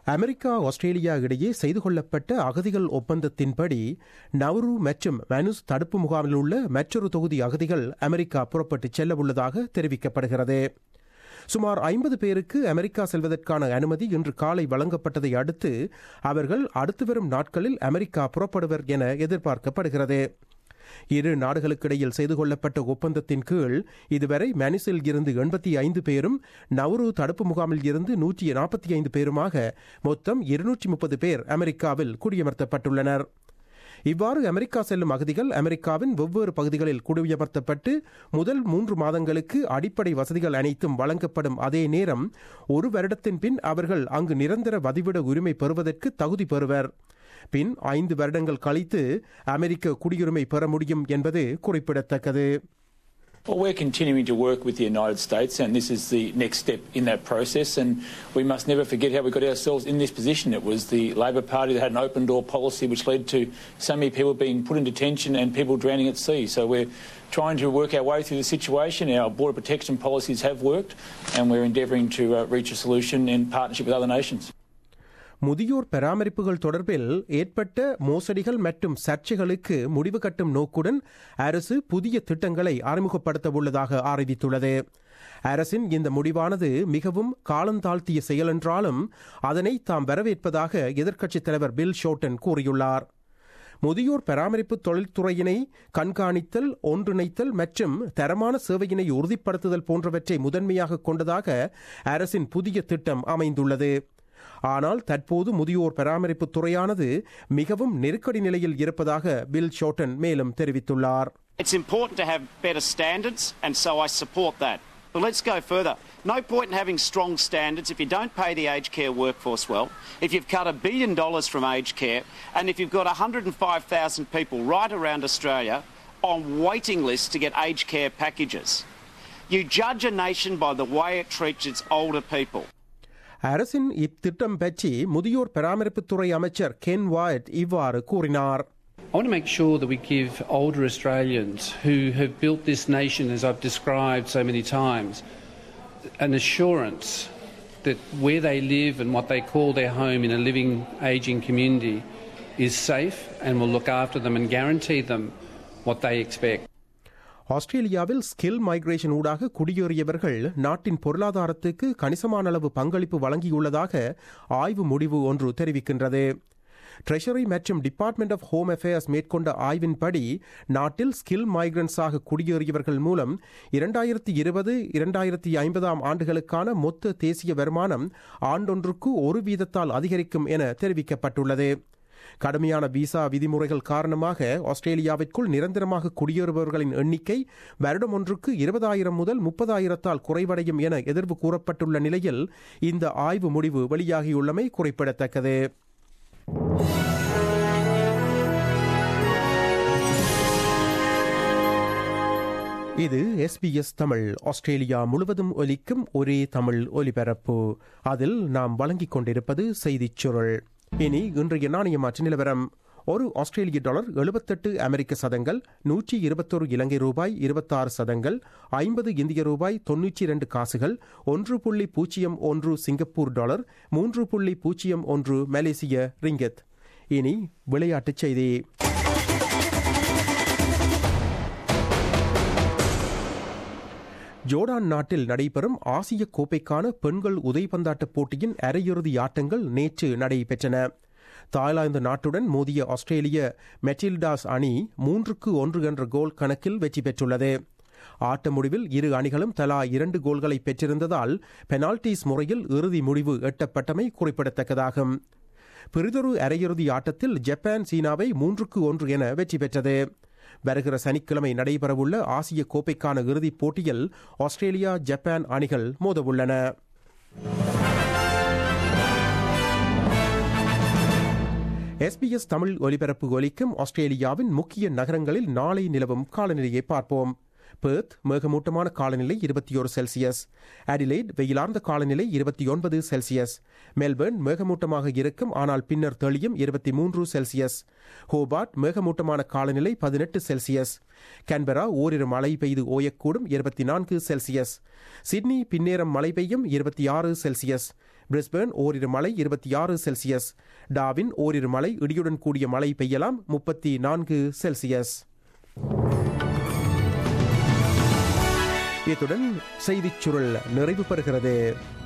America Australia இடையே செய்து கொள்ளப்பட்ட அகதிகள் ஒப்பந்தத்தின்படி நவ்ரு மற்றும் மனுஸ் தடுப்பு முகாமில் உள்ள மற்றொரு தொகுதி அகதிகள் அமெரிக்கா புறப்பட்டுச் செல்ல உள்ளதாக தெரிவிக்கப்படுகிறது சுமார் ஐம்பது பேருக்கு அமெரிக்கா செல்வதற்கான அனுமதி இன்று காலை வழங்கப்பட்டதை அடுத்து அவர்கள் அடுத்து வரும் நாட்களில் அமெரிக்கா புறப்படுவர் என எதிர்பார்க்கப்படுகிறது இரு நாடுகளுக்கிடையில் செய்து கொள்ளப்பட்ட ஒப்பந்தத்தின் கீழ் இதுவரை மனிசில் இருந்து எண்பத்தி ஐந்து பேரும் நவ்ரு தடுப்பு முகாமில் இருந்து நூற்றி நாற்பத்தி ஐந்து பேருமாக மொத்தம் இருநூற்றி முப்பது பேர் அமெரிக்காவில் குடியமர்த்தப்பட்டுள்ளனர் இவ்வாறு அமெரிக்கா செல்லும் அகதிகள் அமெரிக்காவின் வெவ்வேறு பகுதிகளில் குடியமர்த்தப்பட்டு முதல் மூன்று மாதங்களுக்கு அடிப்படை வசதிகள் அனைத்தும் வழங்கப்படும் அதே நேரம் ஒரு வருடத்தின் பின் அவர்கள் அங்கு நிரந்தர வதிவிட உரிமை பெறுவதற்கு தகுதி பெறுவர் பின் ஐந்து வருடங்கள் கழித்து அமெரிக்க குடியுரிமை பெற முடியும் என்பது குறிப்பிடத்தக்கது Well, we're continuing to work with the United States, and this is the next step in that process. And we must never forget how we got ourselves in this position. It was the Labor Party that had an open door policy, which led to so many people being put in detention and people drowning at sea. So we're trying to work our way through the situation. Our border protection policies have worked, and we're endeavouring to uh, reach a solution in partnership with other nations. முதியோர் பராமரிப்புகள் தொடர்பில் ஏற்பட்ட மோசடிகள் மற்றும் சர்ச்சைகளுக்கு முடிவு கட்டும் நோக்குடன் அரசு புதிய திட்டங்களை அறிமுகப்படுத்த உள்ளதாக அறிவித்துள்ளது அரசின் இந்த முடிவானது மிகவும் காலந்தாழ்த்திய செயல் என்றாலும் அதனை தாம் வரவேற்பதாக எதிர்க்கட்சித் தலைவர் பில் ஷோட்டன் கூறியுள்ளார் முதியோர் பராமரிப்பு தொழில்துறையினை கண்காணித்தல் ஒன்றிணைத்தல் மற்றும் தரமான சேவையினை உறுதிப்படுத்துதல் போன்றவற்றை முதன்மையாக கொண்டதாக அரசின் புதிய திட்டம் அமைந்துள்ளது ஆனால் தற்போது முதியோர் பராமரிப்பு துறையானது மிகவும் நெருக்கடி நிலையில் இருப்பதாக பில் ஷோட்டன் மேலும் தெரிவித்துள்ளார் It's important to have better standards, and so I support that. But let's go further. No point in having strong standards if you don't pay the aged care workforce well, if you've cut a billion dollars from aged care, and if you've got 105,000 people right around Australia on waiting lists to get aged care packages. You judge a nation by the way it treats its older people. அரசின் இத்திட்டம் பற்றி முதியோர் பராமரிப்புத்துறை அமைச்சர் Ken void இவ்வாறு கூறினார் I want to make sure that we give older Australians who have built this nation, as I've described so many times, an assurance that where they live and what they call their home in a living, ageing community is safe and will look after them and guarantee them what they expect. ஆஸ்திரேலியாவில் skill migration ஊடாக குடியேறியவர்கள் நாட்டின் பொருளாதாரத்துக்கு கணிசமான அளவு பங்களிப்பு வழங்கியுள்ளதாக ஆய்வு முடிவு ஒன்று தெரிவிக்கின்றது ட்ரெஷரி மற்றும் டிபார்ட்மெண்ட் ஆஃப் ஹோம் அஃபேர்ஸ் மேற்கொண்ட ஆய்வின்படி நாட்டில் ஸ்கில் மைக்ரன்ஸாக குடியேறியவர்கள் மூலம் இரண்டாயிரத்தி இருபது இரண்டாயிரத்தி ஐம்பதாம் ஆண்டுகளுக்கான மொத்த தேசிய வருமானம் ஆண்டொன்றுக்கு ஒரு வீதத்தால் அதிகரிக்கும் என தெரிவிக்கப்பட்டுள்ளது கடுமையான விசா விதிமுறைகள் காரணமாக ஆஸ்திரேலியாவிற்குள் நிரந்தரமாக குடியேறுபவர்களின் எண்ணிக்கை வருடம் ஒன்றுக்கு இருபதாயிரம் முதல் முப்பதாயிரத்தால் குறைவடையும் என எதிர்வு கூறப்பட்டுள்ள நிலையில் இந்த ஆய்வு முடிவு வெளியாகியுள்ளமை குறிப்பிடத்தக்கது இது எஸ்பிஎஸ் தமிழ் ஆஸ்திரேலியா முழுவதும் ஒலிக்கும் ஒரே தமிழ் ஒலிபரப்பு அதில் நாம் வழங்கிக் கொண்டிருப்பது செய்திச் சுருள் இனி இன்றைய நாணய மாற்று நிலவரம் ஒரு ஆஸ்திரேலிய டாலர் எழுபத்தெட்டு அமெரிக்க சதங்கள் நூற்றி இருபத்தொரு இலங்கை ரூபாய் இருபத்தாறு சதங்கள் ஐம்பது இந்திய ரூபாய் தொன்னூற்றி இரண்டு காசுகள் ஒன்று புள்ளி பூஜ்ஜியம் ஒன்று சிங்கப்பூர் டாலர் மூன்று புள்ளி பூஜ்ஜியம் ஒன்று மலேசிய ரிங்கத் இனி விளையாட்டுச் செய்தி ஜோர்டான் நாட்டில் நடைபெறும் ஆசிய கோப்பைக்கான பெண்கள் உதைபந்தாட்ட போட்டியின் அரையிறுதி ஆட்டங்கள் நேற்று நடைபெற்றன தாய்லாந்து நாட்டுடன் மோதிய ஆஸ்திரேலிய மெட்டில்டாஸ் அணி மூன்றுக்கு ஒன்று என்ற கோல் கணக்கில் வெற்றி பெற்றுள்ளது ஆட்ட முடிவில் இரு அணிகளும் தலா இரண்டு கோல்களை பெற்றிருந்ததால் பெனால்டிஸ் முறையில் இறுதி முடிவு எட்டப்பட்டமை குறிப்பிடத்தக்கதாகும் பிறிதொரு அரையிறுதி ஆட்டத்தில் ஜப்பான் சீனாவை மூன்றுக்கு ஒன்று என வெற்றி பெற்றது வருகிற சனிக்கிழமை நடைபெறவுள்ள ஆசிய கோப்பைக்கான இறுதிப் போட்டியில் ஆஸ்திரேலியா ஜப்பான் அணிகள் மோதவுள்ளன எஸ்பிஎஸ் தமிழ் ஒலிபரப்பு ஒலிக்கும் ஆஸ்திரேலியாவின் முக்கிய நகரங்களில் நாளை நிலவும் காலநிலையை பார்ப்போம் பெர்த் மேகமூட்டமான காலநிலை இருபத்தி ஒரு செல்சியஸ் அடிலைட் வெயிலார்ந்த காலநிலை இருபத்தி ஒன்பது செல்சியஸ் மெல்பர்ன் மேகமூட்டமாக இருக்கும் ஆனால் பின்னர் தெளியும் இருபத்தி மூன்று செல்சியஸ் ஹோபார்ட் மேகமூட்டமான காலநிலை பதினெட்டு செல்சியஸ் கேன்பரா ஓரிரு மழை பெய்து ஓயக்கூடும் இருபத்தி நான்கு செல்சியஸ் சிட்னி பின்னேரம் மழை பெய்யும் இருபத்தி ஆறு செல்சியஸ் பிரிஸ்பேர்ன் ஓரிரு மழை இருபத்தி ஆறு செல்சியஸ் டாவின் ஓரிரு மழை இடியுடன் கூடிய மழை பெய்யலாம் முப்பத்தி நான்கு செல்சியஸ் இத்துடன் செய்திச் சுருள் நிறைவு பெறுகிறது